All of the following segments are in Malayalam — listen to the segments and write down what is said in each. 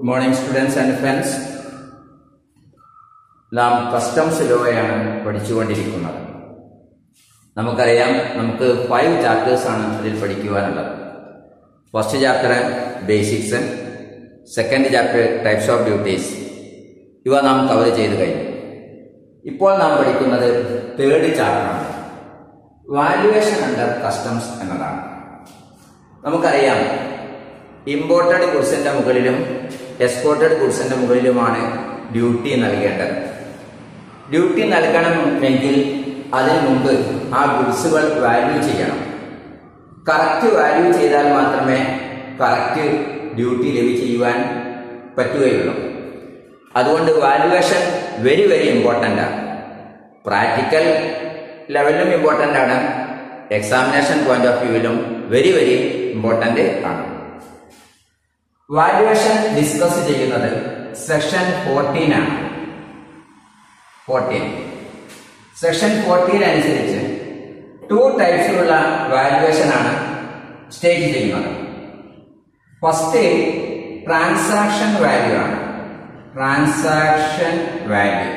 മോർണിംഗ് സ്റ്റുഡൻസ് ആൻഡ് ഫ്രണ്ട്സ് നാം കസ്റ്റംസ് ലോയാണ് പഠിച്ചുകൊണ്ടിരിക്കുന്നത് നമുക്കറിയാം നമുക്ക് ഫൈവ് ചാപ്റ്റേഴ്സ് ആണ് അതിൽ പഠിക്കുവാനുള്ളത് first chapter basics second chapter types of duties ഇവ നാം കവർ ചെയ്ത് കഴിഞ്ഞു ഇപ്പോൾ നാം പഠിക്കുന്നത് തേർഡ് ചാപ്റ്ററാണ് വാല്യുവേഷൻ അണ്ടർ കസ്റ്റംസ് എന്നതാണ് നമുക്കറിയാം ഇമ്പോർട്ടഡ് ഗുഡ്സിന്റെ മുകളിലും എക്സ്പോർട്ടഡ് ഗുഡ്സിന്റെ മുകളിലുമാണ് ഡ്യൂട്ടി നൽകേണ്ടത് ഡ്യൂട്ടി നൽകണമെങ്കിൽ അതിനു മുമ്പ് ആ ഗുഡ്സുകൾ വാല്യൂ ചെയ്യണം കറക്റ്റ് വാല്യൂ ചെയ്താൽ മാത്രമേ കറക്റ്റ് ഡ്യൂട്ടി ലഭ്യ ചെയ്യുവാൻ പറ്റുകയുള്ളൂ അതുകൊണ്ട് വാല്യുവേഷൻ വെരി വെരി ഇമ്പോർട്ടൻ്റ് ആണ് പ്രാക്ടിക്കൽ ലെവലിലും ഇമ്പോർട്ടൻ്റ് ആണ് എക്സാമിനേഷൻ പോയിന്റ് ഓഫ് വ്യൂവിലും വെരി വെരി ഇമ്പോർട്ടൻ്റ് ആണ് വാല്യുവേഷൻ ഡിസ്കസ് ചെയ്യുന്നത് സെക്ഷൻ ഫോർട്ടീൻ ആണ് ഫോർട്ടീൻ സെക്ഷൻ ഫോർട്ടീൻ അനുസരിച്ച് ടു ടൈപ്സിലുള്ള വാല്യുവേഷൻ ആണ് സ്റ്റേറ്റ് ചെയ്യുന്നത് ഫസ്റ്റ് ട്രാൻസാക്ഷൻ വാല്യൂ ആണ് ട്രാൻസാക്ഷൻ വാല്യൂ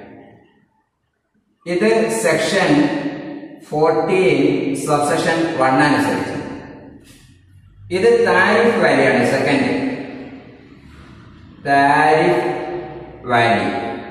ഇത് സെക്ഷൻ ഫോർട്ടീൻ സബ്സെക്ഷൻ വൺ അനുസരിച്ച് ഇത് താരിഫ് വാല്യൂ ആണ് സെക്കൻഡ് താരിഫ് വാല്യൂ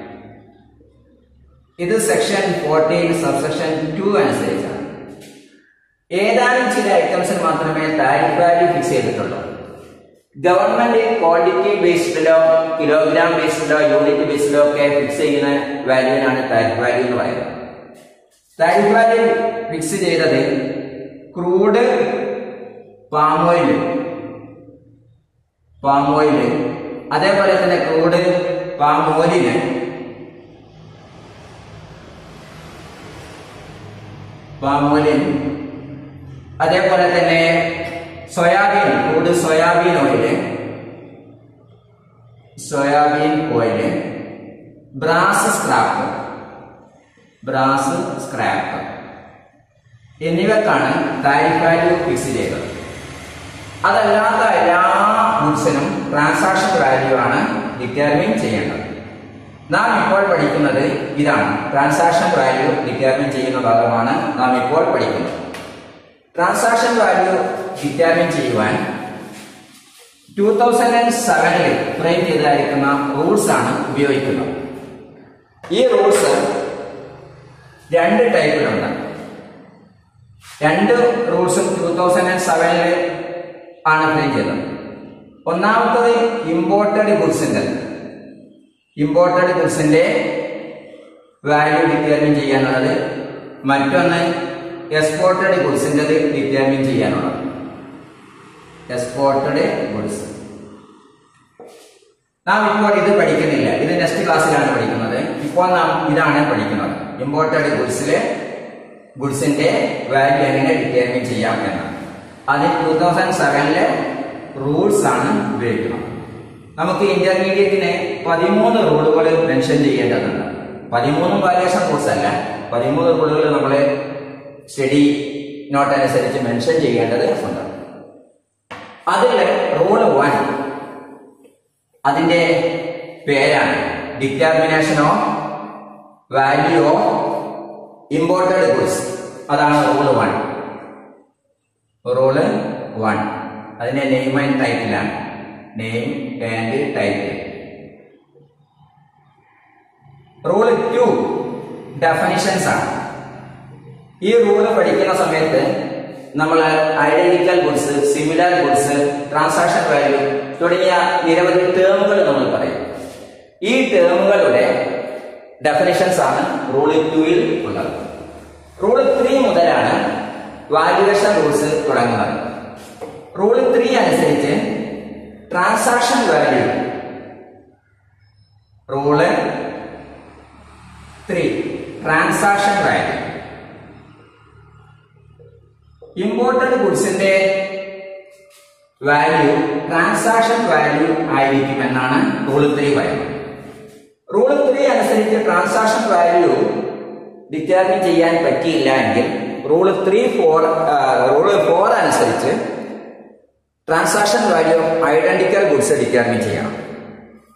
ഇത് സെക്ഷൻ ഫോർട്ടീൻ സബ്സെക്ഷൻ ടു അനുസരിച്ചാണ് ഏതാനും ചില ഐറ്റംസിന് മാത്രമേ താരിഫ് വാല്യൂ ഫിക്സ് ചെയ്തിട്ടുള്ളൂ ഗവൺമെന്റ് ക്വാണ്ടിറ്റി ബേസ്ഡിലോ കിലോഗ്രാം ബേസ്ഡിലോ യൂണിറ്റ് ബേസ്ഡിലോ ഒക്കെ ഫിക്സ് ചെയ്യുന്ന വാല്യൂവിനാണ് താരിഫ് വാല്യൂ എന്ന് പറയുന്നത് താരിഫ് വാല്യൂ ഫിക്സ് ചെയ്തത് crude palm oil palm oil അതേപോലെ തന്നെ ക്രൂഡ് പാം ഓയിലിന് പാം ഓയിലിൻ അതേപോലെ തന്നെ soybean crude soybean oil soybean oil brass scrap brass scrap എന്നിവക്കാണ് താരിഫ് വാല്യൂ ഫിക്സ് ചെയ്തത് അതല്ലാത്ത എല്ലാ ഗുഡ്സിനും ട്രാൻസാക്ഷൻ വാല്യൂ ആണ് ഡിറ്റർമിൻ ചെയ്യേണ്ടത് നാം ഇപ്പോൾ പഠിക്കുന്നത് ഇതാണ് ട്രാൻസാക്ഷൻ വാല്യൂ ഡിറ്റർമിൻ ചെയ്യുന്ന ഭാഗമാണ് നാം ഇപ്പോൾ പഠിക്കുന്നത് ട്രാൻസാക്ഷൻ വാല്യൂ ഡിറ്റർമിൻ ചെയ്യുവാൻ ടൂ തൗസൻഡ് ആൻഡ് സെവനിൽ ഫ്രെയിം ചെയ്തായിരിക്കുന്ന റൂൾസ് ആണ് ഉപയോഗിക്കുന്നത് ഈ റൂൾസ് രണ്ട് ടൈപ്പിലുണ്ട് രണ്ട് റൂൾസും ടൂ തൗസൻഡ് ആൻഡ് സെവനിൽ ആണ് ഫ്രെയിം ചെയ്തത് ഒന്നാമത്തത് ഇമ്പോർട്ടഡ് ഗുഡ്സിന്റെ ഇമ്പോർട്ടഡ് ഗുഡ്സിന്റെ വാല്യൂ ഡിറ്റർമിൻ ചെയ്യാനുള്ളത് മറ്റൊന്ന് എക്സ്പോർട്ടഡ് ഗുഡ്സിൻ്റെത് ഡിറ്റർമിൻ ചെയ്യാനുള്ളത് എക്സ്പോർട്ടഡ് ഗുഡ്സ് നാം ഇപ്പോൾ ഇത് പഠിക്കുന്നില്ല ഇത് നെക്സ്റ്റ് ക്ലാസ്സിലാണ് പഠിക്കുന്നത് ഇപ്പോൾ നാം ഇതാണ് പഠിക്കുന്നത് ഇമ്പോർട്ടഡ് ഗുഡ്സിലെ ഗുഡ്സിന്റെ വാല്യൂ എങ്ങനെ ഡിറ്റർമിൻ ചെയ്യാം എന്ന് അതിൽ ടൂ തൗസൻഡ് സെവനിലെ റൂൾസ് ആണ് ഉപയോഗിക്കുന്നത് നമുക്ക് ഇന്റർമീഡിയറ്റിന് പതിമൂന്ന് റൂളുകൾ മെൻഷൻ ചെയ്യേണ്ടതുണ്ട് പതിമൂന്നും വാല്യേഷൻ റൂൾസ് അല്ല പതിമൂന്ന് റൂളുകൾ നമ്മൾ സ്റ്റഡി നോട്ട് അനുസരിച്ച് മെൻഷൻ ചെയ്യേണ്ടത് ഉണ്ട് അതിൽ റൂൾ വൺ അതിന്റെ പേരാണ് determination of value of imported goods അതാണ് റൂൾ വൺ റൂള് വൺ അതിന്റെ നെയിം ആൻഡ് ടൈറ്റിലാണ് name and title rule two definitions ആണ് ഈ റൂള് പഠിക്കുന്ന സമയത്ത് നമ്മൾ identical goods similar goods transaction value തുടങ്ങിയ നിരവധി ടേമുകൾ നമ്മൾ പറയും ഈ ടേമുകളുടെ ഡെഫിനിഷൻസ് ആണ് റൂൾ ടുവിൽ ഉള്ളത് റൂൾ ത്രീ മുതലാണ് വാല്യുവേഷൻ റൂൾസ് തുടങ്ങുന്നത് റൂൾ ത്രീ അനുസരിച്ച് transaction value rule three transaction value imported ഗുഡ്സിന്റെ വാല്യൂ ട്രാൻസാക്ഷൻ വാല്യൂ ആയിരിക്കും എന്നാണ് റൂൾ ത്രീ പറയുന്നത് റൂൾ ത്രീ അനുസരിച്ച് ട്രാൻസാക്ഷൻ വാല്യൂ ഡിറ്റർമിൻ ചെയ്യാൻ പറ്റിയില്ല എങ്കിൽ rule three four rule four അനുസരിച്ച് transaction value identical goods determine ചെയ്യണം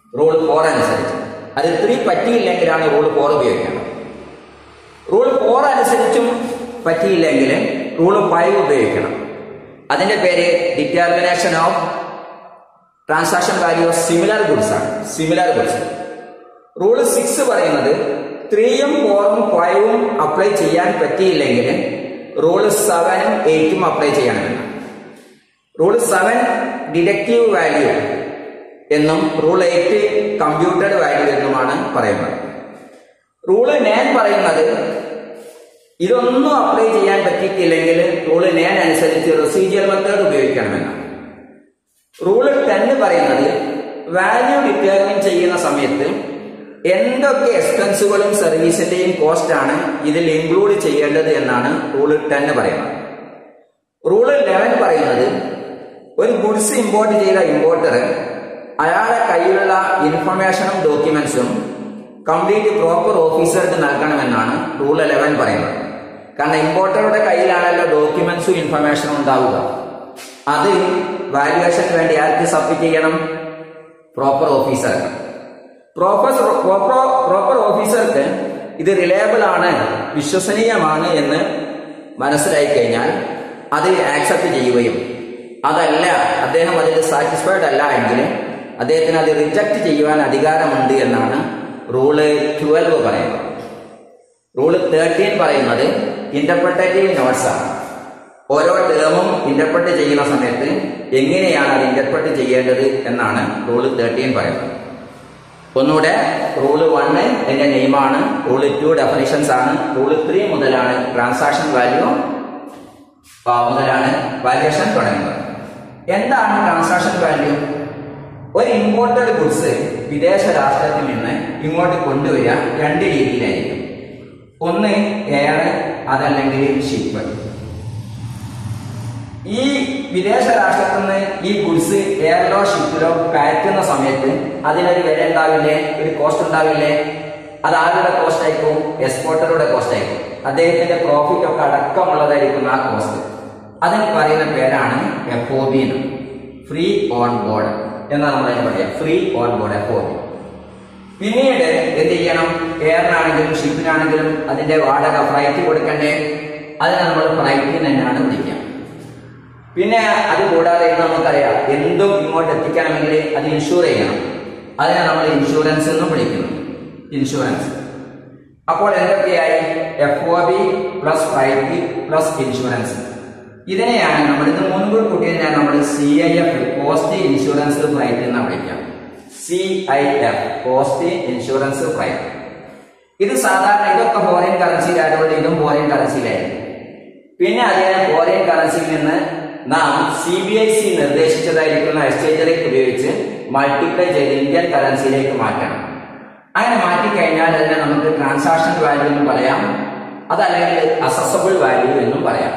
റൂൾ ഫോർ അനുസരിച്ച് അത് ത്രീ പറ്റിയില്ലെങ്കിലാണ് റൂൾ ഫോർ ഉപയോഗിക്കേണ്ടത് റൂൾ ഫോർ അനുസരിച്ചും പറ്റിയില്ലെങ്കിൽ റൂൾ ഫൈവ് ഉപയോഗിക്കണം അതിന്റെ പേര് determination of transaction value of similar goods ആണ് സിമിലർ ഗുഡ്സ് റൂൾ സിക്സ് പറയുന്നത് ത്രീയും ഫോറും ഫൈവും അപ്ലൈ ചെയ്യാൻ പറ്റിയില്ലെങ്കിൽ റൂള് സെവനും എയ്റ്റും അപ്ലൈ ചെയ്യണമെന്ന് റൂൾ സെവൻ ഡിഡക്റ്റീവ് വാല്യൂ എന്നും റൂൾ എയ്റ്റ് കമ്പ്യൂട്ടഡ് വാല്യൂ എന്നുമാണ് പറയുന്നത് റൂള് നയൻ പറയുന്നത് ഇതൊന്നും അപ്ലൈ ചെയ്യാൻ പറ്റിയിട്ടില്ലെങ്കിൽ റൂള് നയൻ അനുസരിച്ച് റൊസീജിയർ മെത്തേഡ് ഉപയോഗിക്കണമെന്നാണ് റൂള് ടെൻ പറയുന്നത് വാല്യൂ ഡിറ്റർമിൻ ചെയ്യുന്ന സമയത്ത് എന്തൊക്കെ എക്സ്പെൻസുകളും സർവീസിന്റെയും കോസ്റ്റ് ആണ് ഇതിൽ ഇൻക്ലൂഡ് ചെയ്യേണ്ടത് എന്നാണ് റൂള് ടെൻ പറയുന്നത് റൂള് ലെവൻ പറയുന്നത് ഒരു ഗുഡ്സ് ഇമ്പോർട്ട് ചെയ്ത ഇമ്പോർട്ടർ അയാളുടെ കയ്യിലുള്ള ഇൻഫർമേഷനും ഡോക്യുമെന്റ്സും കംപ്ലീറ്റ് പ്രോപ്പർ ഓഫീസർക്ക് നൽകണമെന്നാണ് റൂൾ ഇലവൻ പറയുന്നത് കാരണം ഇമ്പോർട്ടറുടെ കയ്യിലാണല്ലോ ഡോക്യുമെന്റ്സും ഇൻഫർമേഷനും ഉണ്ടാവുക അത് വാല്യുവേഷന് വേണ്ടി ആർക്ക് സബ്മിറ്റ് ചെയ്യണം പ്രോപ്പർ ഓഫീസർക്ക് പ്രോപ്പർ പ്രോപ്പർ ഓഫീസർക്ക് ഇത് റിലയബിൾ ആണ് വിശ്വസനീയമാണ് എന്ന് മനസ്സിലായി കഴിഞ്ഞാൽ അത് ആക്സെപ്റ്റ് ചെയ്യുകയും അതല്ല അദ്ദേഹം അതിൽ സാറ്റിസ്ഫൈഡ് അല്ല എങ്കിൽ അദ്ദേഹത്തിന് അത് റിജക്റ്റ് ചെയ്യുവാൻ അധികാരമുണ്ട് എന്നാണ് റൂള് ട്വൽവ് പറയുന്നത് റൂള് തേർട്ടീൻ പറയുന്നത് ഇന്റർപ്രട്ടേറ്റീവ് നോട്ട്സ് ആണ് ഓരോ ടേമും ഇന്റർപ്രറ്റ് ചെയ്യുന്ന സമയത്ത് എങ്ങനെയാണ് അത് ഇന്റർപ്രറ്റ് ചെയ്യേണ്ടത് എന്നാണ് റൂള് തേർട്ടീൻ പറയുന്നത് ഒന്നുകൂടെ റൂള് വണ്ണ് എന്റെ നെയിമാണ് റൂള് ടു ഡെഫിനിഷൻസ് ആണ് റൂള് ത്രീ മുതലാണ് ട്രാൻസാക്ഷൻ വാല്യൂ മുതലാണ് വാല്യുവേഷൻ തുടങ്ങുന്നത് എന്താണ് ട്രാൻസാക്ഷൻ വാല്യൂ ഒരു ഇമ്പോർട്ടഡ് ഗുഡ്സ് വിദേശ രാഷ്ട്രത്തിൽ നിന്ന് ഇങ്ങോട്ട് കൊണ്ടുവരിക രണ്ട് രീതിയിലായിരിക്കും ഒന്ന് എയർ അതല്ലെങ്കിൽ ഷിപ്പ് ഈ വിദേശ രാഷ്ട്രത്തിൽ നിന്ന് ഈ ഗുഡ്സ് എയറിലോ ഷിപ്പിലോ കയറ്റുന്ന സമയത്ത് അതിനൊരു വില ഉണ്ടാവില്ലേ ഒരു കോസ്റ്റ് ഉണ്ടാവില്ലേ അത് ആരുടെ കോസ്റ്റ് ആയിരിക്കും എക്സ്പോർട്ടറുടെ കോസ്റ്റ് ആയിരിക്കും അദ്ദേഹത്തിന്റെ പ്രോഫിറ്റ് ഒക്കെ അടക്കമുള്ളതായിരിക്കും ആ കോസ്റ്റ് അതിന് പറയുന്ന പേരാണ് F O B free on board എന്നാണ് നമ്മൾ അതിന് പറയാം free on board F O B പിന്നീട് എന്ത് ചെയ്യണം എയറിനാണെങ്കിലും ഷിപ്പിനാണെങ്കിലും അതിന്റെ വാടക ഫ്ലൈറ്റ് കൊടുക്കണ്ടേ അതിനെ നമ്മൾ ഫ്ലൈറ്റിന് തന്നെയാണ് വിളിക്കുക പിന്നെ അത് കൂടാതെ ഇന്ന് നമുക്കറിയാം എന്തും ഇങ്ങോട്ട് എത്തിക്കണമെങ്കിൽ അത് ഇൻഷൂർ ചെയ്യണം അതിനെ നമ്മൾ ഇൻഷുറൻസ് എന്ന് വിളിക്കുന്നു ഇൻഷുറൻസ് അപ്പോൾ എന്തൊക്കെയായി F O B plus flight plus insurance ഇതിനെയാണ് നമ്മൾ ഇത് മുൻകൂർ കൂട്ടിയതിനെ നമ്മൾ C I F cost insurance flight എന്ന് വിളിക്കാം C I F cost insurance flight ഇത് സാധാരണ ഇതൊക്കെ ഫോറിൻ കറൻസിയിലായതുകൊണ്ട് ഇതും ഫോറിൻ കറൻസിയിലായിരുന്നു പിന്നെ അതേ ഫോറിൻ കറൻസിയിൽ നിന്ന് നാം സി ബി ഐ സി നിർദ്ദേശിച്ചതായിരിക്കുന്ന എക്സ്ചേഞ്ച് റേറ്റ് ഉപയോഗിച്ച് മൾട്ടിപ്ലൈ ചെയ്ത് ഇന്ത്യൻ കറൻസിയിലേക്ക് മാറ്റണം അങ്ങനെ മാറ്റിക്കഴിഞ്ഞാൽ അതിനെ നമുക്ക് ട്രാൻസാക്ഷൻ വാല്യൂ എന്ന് പറയാം അതല്ലെങ്കിൽ അസസബിൾ വാല്യൂ എന്നും പറയാം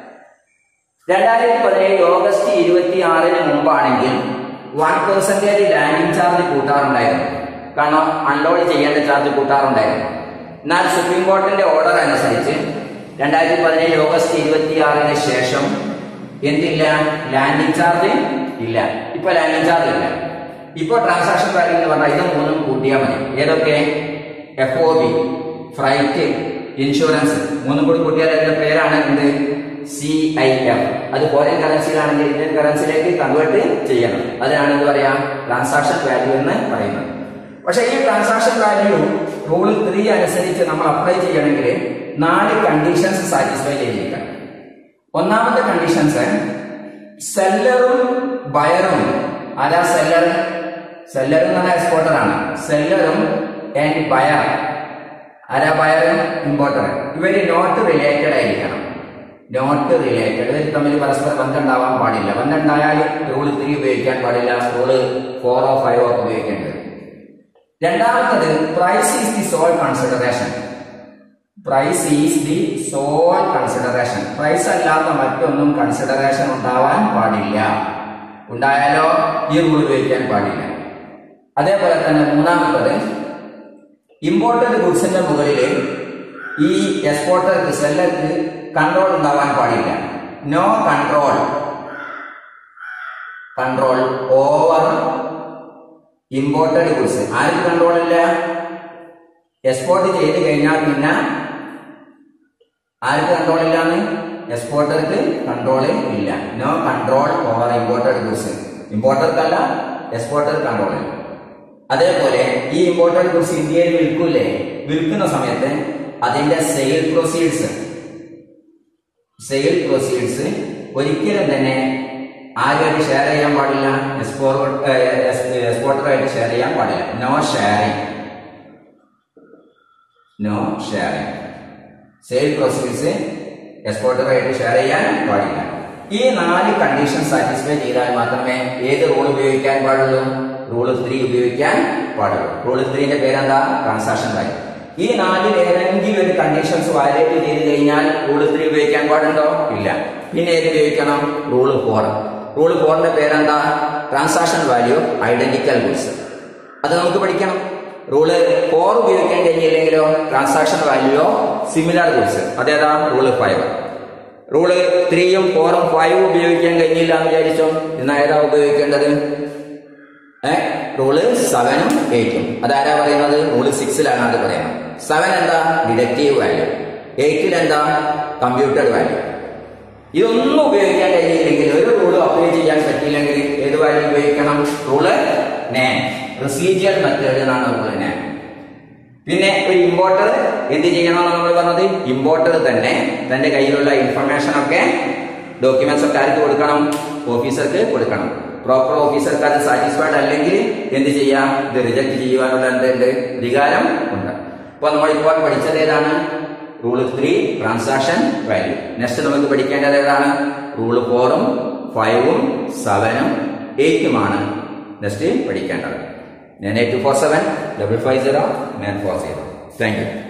രണ്ടായിരത്തി പതിനേഴ് ഓഗസ്റ്റ് ഇരുപത്തി ആറിന് മുമ്പാണെങ്കിൽ വൺ പെർസെന്റേജ് ലാൻഡിംഗ് ചാർജ് കൂട്ടാറുണ്ടായിരുന്നു കാരണം അൺലോഡ് ചെയ്യേണ്ട ചാർജ് കൂട്ടാറുണ്ടായിരുന്നു എന്നാൽ സുപ്രീം കോടതിന്റെ ഓർഡർ അനുസരിച്ച് രണ്ടായിരത്തി പതിനേഴ് ഓഗസ്റ്റ് ഇരുപത്തി ആറിന് ശേഷം എന്തില്ല ലാൻഡിംഗ് ചാർജ് ഇല്ല ഇപ്പൊ ലാൻഡിംഗ് ചാർജ് ഇല്ല ഇപ്പൊ ട്രാൻസാക്ഷൻ വാല്യൂ എന്ന് പറഞ്ഞാൽ ഇത് മൂന്നും കൂട്ടിയാൽ മതി ഏതൊക്കെ F O B freight insurance മൂന്നും കൂടി കൂട്ടിയാൽ അതിന്റെ പേരാണ് എന്ത് സി ഐ എഫ് അത് ഫോറിൻ കറൻസിയിലാണെങ്കിൽ ഇന്ത്യൻ കറൻസിയിലേക്ക് കൺവേർട്ട് ചെയ്യണം അതിനാണ് എന്ത് പറയാ ട്രാൻസാക്ഷൻ വാല്യൂ എന്ന് പറയുന്നത് പക്ഷെ ഈ ട്രാൻസാക്ഷൻ വാല്യൂ റൂൾ ത്രീ അനുസരിച്ച് നമ്മൾ അപ്ലൈ ചെയ്യണമെങ്കിൽ നാല് കണ്ടീഷൻസ് സാറ്റിസ്ഫൈ ചെയ്തിരിക്കണം ഒന്നാമത്തെ കണ്ടീഷൻസ് സെല്ലറും ബയറും ആരാ സെല്ലർ സെല്ലർ എന്ന് പറഞ്ഞാൽ എക്സ്പോർട്ടർ ആണ് സെല്ലറും ആൻഡ് ബയർ ആരാ ബയർ ഇമ്പോർട്ടർ ഇവര് നോട്ട് റിലേറ്റഡ് ആയിരിക്കണം നോട്ട് റിലേറ്റഡ് ഇവർ തമ്മിൽ പരസ്പര ബന്ധം ഉണ്ടാവാൻ പാടില്ല ബന്ധം ഉണ്ടായാൽ റൂൾ ത്രീ ഉപയോഗിക്കാൻ പാടില്ല റൂള് ഫോറോ ഫൈവോ ഒക്കെ ഉപയോഗിക്കേണ്ടത് രണ്ടാമത്തത് price is the sole consideration price is the sole consideration price അല്ലാത്ത മറ്റൊന്നും കൺസിഡറേഷൻ ഉണ്ടാവാൻ പാടില്ല ഉണ്ടായാലോ ഈ റൂൾ ഉപയോഗിക്കാൻ പാടില്ല അതേപോലെ തന്നെ മൂന്നാമത്തത് ഇമ്പോർട്ടഡ് ഗുഡ്സിന്റെ മുകളിൽ ഈ എക്സ്പോർട്ടർക്ക് സെല്ലർക്ക് കൺട്രോൾ ഉണ്ടാവാൻ പാടില്ല no control control over imported goods ആർക്ക് കൺട്രോൾ ഇല്ല എക്സ്പോർട്ട് ചെയ്ത് കഴിഞ്ഞാൽ പിന്നെ ആർക്ക് കൺട്രോൾ ഇല്ലാന്ന് എക്സ്പോർട്ടർക്ക് കൺട്രോൾ ഇല്ല no control over imported goods ഇമ്പോർട്ടർക്കല്ല എക്സ്പോർട്ടർ കൺട്രോൾ ഇല്ല അതേപോലെ ഈ ഇമ്പോർട്ടഡ് ഗുഡ്സ് ഇന്ത്യയിൽ വിൽക്കൂലേ വിൽക്കുന്ന സമയത്ത് അതിന്റെ സെയിൽ പ്രൊസീഡ്സ് സെയിൽ പ്രൊസീഡ്സ് ഒരിക്കലും തന്നെ ആരുമായിട്ട് ഷെയർ ചെയ്യാൻ പാടില്ല എക്സ്പോർട്ടറുമായിട്ട് ഷെയർ ചെയ്യാൻ പാടില്ല no sharing no sharing sale proceeds എക്സ്പോർട്ടറുമായിട്ട് ഷെയർ ചെയ്യാൻ പാടില്ല ഈ നാല് കണ്ടീഷൻ സാറ്റിസ്ഫൈ ചെയ്താൽ മാത്രമേ ഏത് റൂൾ ഉപയോഗിക്കാൻ പാടുള്ളൂ റൂൾ ത്രീ ഉപയോഗിക്കാൻ പാടുള്ളൂ റൂൾ ത്രീന്റെ പേരെന്താ ട്രാൻസാക്ഷൻ വാല്യൂ ഈ നാലിൽ ഏതെങ്കിലും ഒരു കണ്ടീഷൻസ് വയലേറ്റ് ചെയ്ത് കഴിഞ്ഞാൽ റൂൾ ത്രീ ഉപയോഗിക്കാൻ പാടുണ്ടോ ഇല്ല പിന്നെ ഏത് ഉപയോഗിക്കണം റൂൾ ഫോർ റൂൾ ഫോറിന്റെ പേരെന്താ ട്രാൻസാക്ഷൻ വാല്യൂ ഐഡന്റിക്കൽ ഗുഡ്സ് അത് നമുക്ക് പഠിക്കണം റൂള് ഫോർ ഉപയോഗിക്കാൻ കഴിഞ്ഞില്ലെങ്കിലോ ട്രാൻസാക്ഷൻ വാല്യൂയോ സിമിലർ ഗുഡ്സ് അതേതാ റൂള് ഫൈവ് റൂള് ത്രീയും ഫോറും ഫൈവും ഉപയോഗിക്കാൻ കഴിഞ്ഞില്ല എന്ന് വിചാരിച്ചോ ഇന്ന് ഏതാ ഉപയോഗിക്കേണ്ടത് ഏ റൂള് സെവനും എയ്റ്റും അതാരാ പറയുന്നത് റൂള് സിക്സിലാണ് അത് പറയുന്നത് സെവൻ എന്താ ഡിഡക്റ്റീവ് വാല്യൂ എയ്റ്റിൽ എന്താ കമ്പ്യൂട്ടർ വാല്യൂ ഇതൊന്നും ഉപയോഗിക്കാൻ കഴിയില്ലെങ്കിൽ ഒരു റൂള് അപ്ലൈ ചെയ്യാൻ പറ്റിയില്ലെങ്കിൽ ഏത് വാല്യൂ ഉപയോഗിക്കണം റൂള് നേൻ പ്രൊസീജിയർ മെത്തേഡ് എന്നാണ് റൂള് നേൻ പിന്നെ ഒരു ഇമ്പോർട്ടർ എന്ത് ചെയ്യണമെന്ന് നമ്മൾ പറഞ്ഞത് ഇമ്പോർട്ടർ തന്നെ തന്റെ കയ്യിലുള്ള ഇൻഫർമേഷൻ ഒക്കെ ഡോക്യുമെന്റ്സ് ഒക്കെ ആർക്ക് കൊടുക്കണം ഓഫീസർക്ക് കൊടുക്കണം പ്രോപ്പർ ഓഫീസർക്ക് അത് സാറ്റിസ്ഫൈഡ് അല്ലെങ്കിൽ എന്ത് ചെയ്യാം ഇത് റിജക്ട് ചെയ്യുവാനുള്ള എന്തുണ്ട് അധികാരം ഉണ്ട് അപ്പൊ നമ്മൾ ഇപ്പോൾ പഠിച്ചത് ഏതാണ് rule three transaction value next നമുക്ക് പഠിക്കേണ്ടത് ഏതാണ് റൂൾ ഫോറും ഫൈവും സെവനും എയ്റ്റുമാണ് നെക്സ്റ്റ് പഠിക്കേണ്ടത് nine eight two four seven double five zero nine four zero thank U